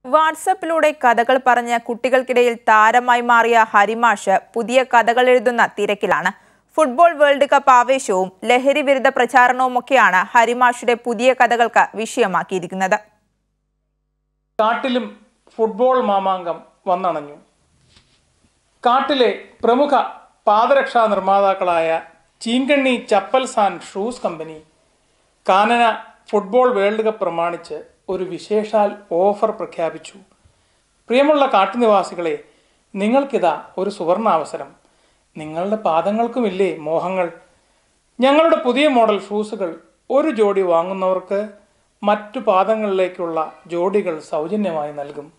വാട്സപ്പിലൂടെ കഥകൾ പറഞ്ഞ് കുട്ടികൾക്കിടയിൽ താരമായി മാറിയ ഹരിമാഷ് പുതിയ കഥകൾ എഴുതുന്ന തിരക്കിലാണ് ഫുട്ബോൾ വേൾഡ് കപ്പ് ആവേശവും ലഹരി വിരുദ്ധ പ്രചാരണവുമൊക്കെയാണ് ഹരിമാഷുടെ പുതിയ കഥകൾക്ക് വിഷയമാക്കിയിരിക്കുന്നത് കാട്ടിലും ഫുട്ബോൾ മാമാങ്കം വന്നണഞ്ഞു കാട്ടിലെ പ്രമുഖ പാദരക്ഷാ നിർമ്മാതാക്കളായ Cheenkanni chappals and shoes company കാനന ഫുട്ബോൾ വേൾഡ് കപ്പ് പ്രമാണിച്ച് ഒരു വിശേഷാൽ ഓഫർ പ്രഖ്യാപിച്ചു പ്രിയമുള്ള കാട്ടുനിവാസികളെ നിങ്ങൾക്കിതാ ഒരു സുവർണാവസരം നിങ്ങളുടെ പാദങ്ങൾക്കുമില്ലേ മോഹങ്ങൾ ഞങ്ങളുടെ പുതിയ മോഡൽ ഷൂസുകൾ ഒരു ജോഡി വാങ്ങുന്നവർക്ക് മറ്റു പാദങ്ങളിലേക്കുള്ള ജോഡികൾ സൗജന്യമായി നൽകും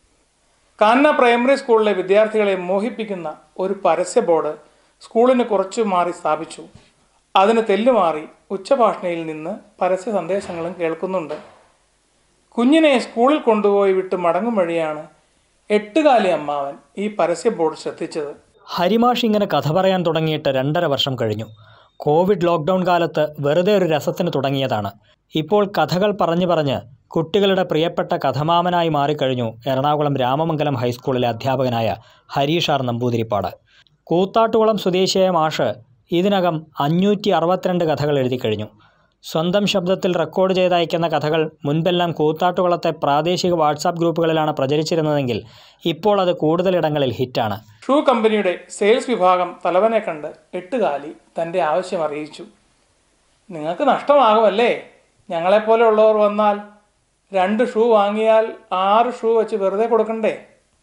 കാന്ന പ്രൈമറി സ്കൂളിലെ വിദ്യാർത്ഥികളെ മോഹിപ്പിക്കുന്ന ഒരു പരസ്യ ബോർഡ് സ്കൂളിന് കുറച്ചു മാറി സ്ഥാപിച്ചു അതിന് തെല്ലുമാറി ഉച്ചഭാഷണയിൽ നിന്ന് പരസ്യ സന്ദേശങ്ങളും കേൾക്കുന്നുണ്ട് കുഞ്ഞിനെ സ്കൂളിൽ കൊണ്ടുപോയി വിട്ട് മടങ്ങും വഴിയാണ് എട്ടുകാലി അമ്മാവൻ ഈ പരസ്യ ബോർഡ് ശ്രദ്ധിച്ചത് ഹരിമാഷ് ഇങ്ങനെ കഥ പറയാൻ തുടങ്ങിയിട്ട് രണ്ടര വർഷം കഴിഞ്ഞു കോവിഡ് ലോക്ക്ഡൗൺ കാലത്ത് വെറുതെ ഒരു രസത്തിന് തുടങ്ങിയതാണ് ഇപ്പോൾ കഥകൾ പറഞ്ഞു പറഞ്ഞ് കുട്ടികളുടെ പ്രിയപ്പെട്ട കഥമാമനായി മാറിക്കഴിഞ്ഞു എറണാകുളം രാമമംഗലം ഹൈസ്കൂളിലെ അധ്യാപകനായ ഹരീഷ് ആർ നമ്പൂതിരിപ്പാട് കൂത്താട്ടുകുളം സ്വദേശിയായ മാഷ് ഇതിനകം അഞ്ഞൂറ്റി അറുപത്തിരണ്ട് കഥകൾ എഴുതി കഴിഞ്ഞു സ്വന്തം ശബ്ദത്തിൽ റെക്കോർഡ് ചെയ്ത് അയക്കുന്ന കഥകൾ മുൻപെല്ലാം കൂത്താട്ടുകുളത്തെ പ്രാദേശിക വാട്സാപ്പ് ഗ്രൂപ്പുകളിലാണ് പ്രചരിച്ചിരുന്നതെങ്കിൽ ഇപ്പോൾ അത് കൂടുതലിടങ്ങളിൽ ഹിറ്റാണ് ഷൂ കമ്പനിയുടെ സെയിൽസ് വിഭാഗം തലവനെ കണ്ട് എട്ടുകാലി തൻ്റെ ആവശ്യം അറിയിച്ചു നിങ്ങൾക്ക് നഷ്ടമാകുമല്ലേ ഞങ്ങളെപ്പോലെ ഉള്ളവർ വന്നാൽ രണ്ട് ഷൂ വാങ്ങിയാൽ ആറ് ഷൂ വെച്ച് വെറുതെ കൊടുക്കണ്ടേ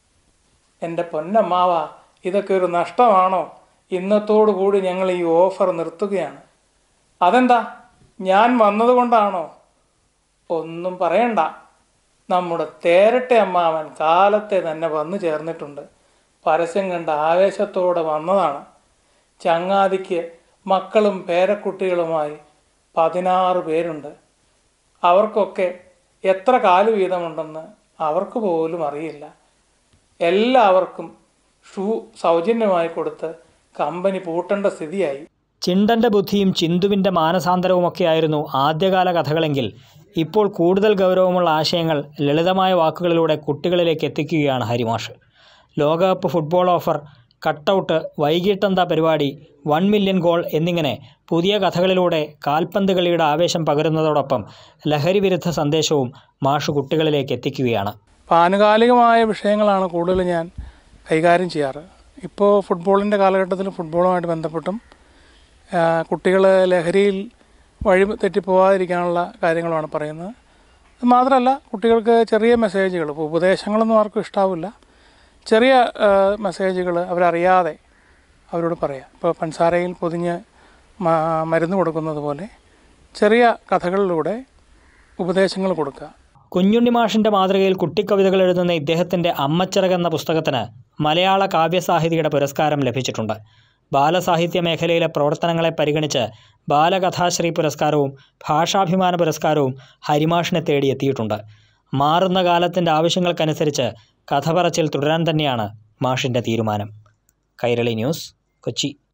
എൻ്റെ പൊന്നമ്മാവ ഇതൊക്കെ ഒരു നഷ്ടമാണോ ഇന്നത്തോടു കൂടി ഞങ്ങൾ ഈ ഓഫർ നിർത്തുകയാണ് അതെന്താ ഞാൻ വന്നതുകൊണ്ടാണോ ഒന്നും പറയണ്ട നമ്മുടെ തേരട്ടെ അമ്മാവൻ കാലത്തെ തന്നെ വന്നു ചേർന്നിട്ടുണ്ട് പരസ്യം കണ്ട ആവേശത്തോടെ വന്നതാണ് ചങ്ങാതിക്ക് മക്കളും പേരക്കുട്ടികളുമായി പതിനാറ് പേരുണ്ട് അവർക്കൊക്കെ എത്ര കാല് വീതമുണ്ടെന്ന് അവർക്ക് പോലും അറിയില്ല എല്ലാവർക്കും ഷൂ സൗജന്യമായി കൊടുത്ത് കമ്പനി പൂട്ടേണ്ട സ്ഥിതിയായി ചിണ്ടന്റെ ബുദ്ധിയും ചിന്തുവിൻ്റെ മാനസാന്തരവുമൊക്കെയായിരുന്നു ആദ്യകാല കഥകളെങ്കിൽ ഇപ്പോൾ കൂടുതൽ ഗൗരവമുള്ള ആശയങ്ങൾ ലളിതമായ വാക്കുകളിലൂടെ കുട്ടികളിലേക്ക് എത്തിക്കുകയാണ് ഹരിമാഷ് ലോകകപ്പ് ഫുട്ബോൾ ഓഫർ കട്ടൗട്ട് വൈകിട്ടെന്താ പരിപാടി വൺ മില്യൺ ഗോൾ എന്നിങ്ങനെ പുതിയ കഥകളിലൂടെ കാൽപന്ത് കളിയുടെ ആവേശം പകരുന്നതോടൊപ്പം ലഹരി വിരുദ്ധ സന്ദേശവും മാഷ് കുട്ടികളിലേക്ക് എത്തിക്കുകയാണ് അപ്പോൾ ആനുകാലികമായ വിഷയങ്ങളാണ് കൂടുതൽ ഞാൻ കൈകാര്യം ചെയ്യാറ് ഇപ്പോൾ ഫുട്ബോളിൻ്റെ കാലഘട്ടത്തിൽ ഫുട്ബോളുമായിട്ട് ബന്ധപ്പെട്ടും കുട്ടികൾ ലഹരിയിൽ വഴി തെറ്റിപ്പോവാതിരിക്കാനുള്ള കാര്യങ്ങളുമാണ് പറയുന്നത് അത് മാത്രമല്ല കുട്ടികൾക്ക് ചെറിയ മെസ്സേജുകൾ ഇപ്പോൾ ഉപദേശങ്ങളൊന്നും ആർക്കും ഇഷ്ടാവില്ല ചെറിയ മെസ്സേജുകൾ അവരറിയാതെ അവരോട് പറയാം ഇപ്പോൾ പഞ്ചസാരയിൽ പൊതിഞ്ഞ് മ- മരുന്ന് കൊടുക്കുന്നത് പോലെ ചെറിയ കഥകളിലൂടെ ഉപദേശങ്ങൾ കൊടുക്കുക കുഞ്ഞുണ്ണി മാഷിൻ്റെ മാതൃകയിൽ കുട്ടിക്കവിതകൾ എഴുതുന്ന ഇദ്ദേഹത്തിൻ്റെ അമ്മച്ചിറക് എന്ന പുസ്തകത്തിന് മലയാള കാവ്യസാഹിതിയുടെ പുരസ്കാരം ലഭിച്ചിട്ടുണ്ട് ബാലസാഹിത്യ മേഖലയിലെ പ്രവർത്തനങ്ങളെ പരിഗണിച്ച് ബാലകഥാശ്രീ പുരസ്കാരവും ഭാഷാഭിമാന പുരസ്കാരവും ഹരിമാഷിനെ തേടിയെത്തിയിട്ടുണ്ട് മാറുന്ന കാലത്തിൻ്റെ ആവശ്യങ്ങൾക്കനുസരിച്ച് കഥ പറച്ചിൽ തുടരാൻ തന്നെയാണ് മാഷിൻ്റെ തീരുമാനം കൈരളി ന്യൂസ് കൊച്ചി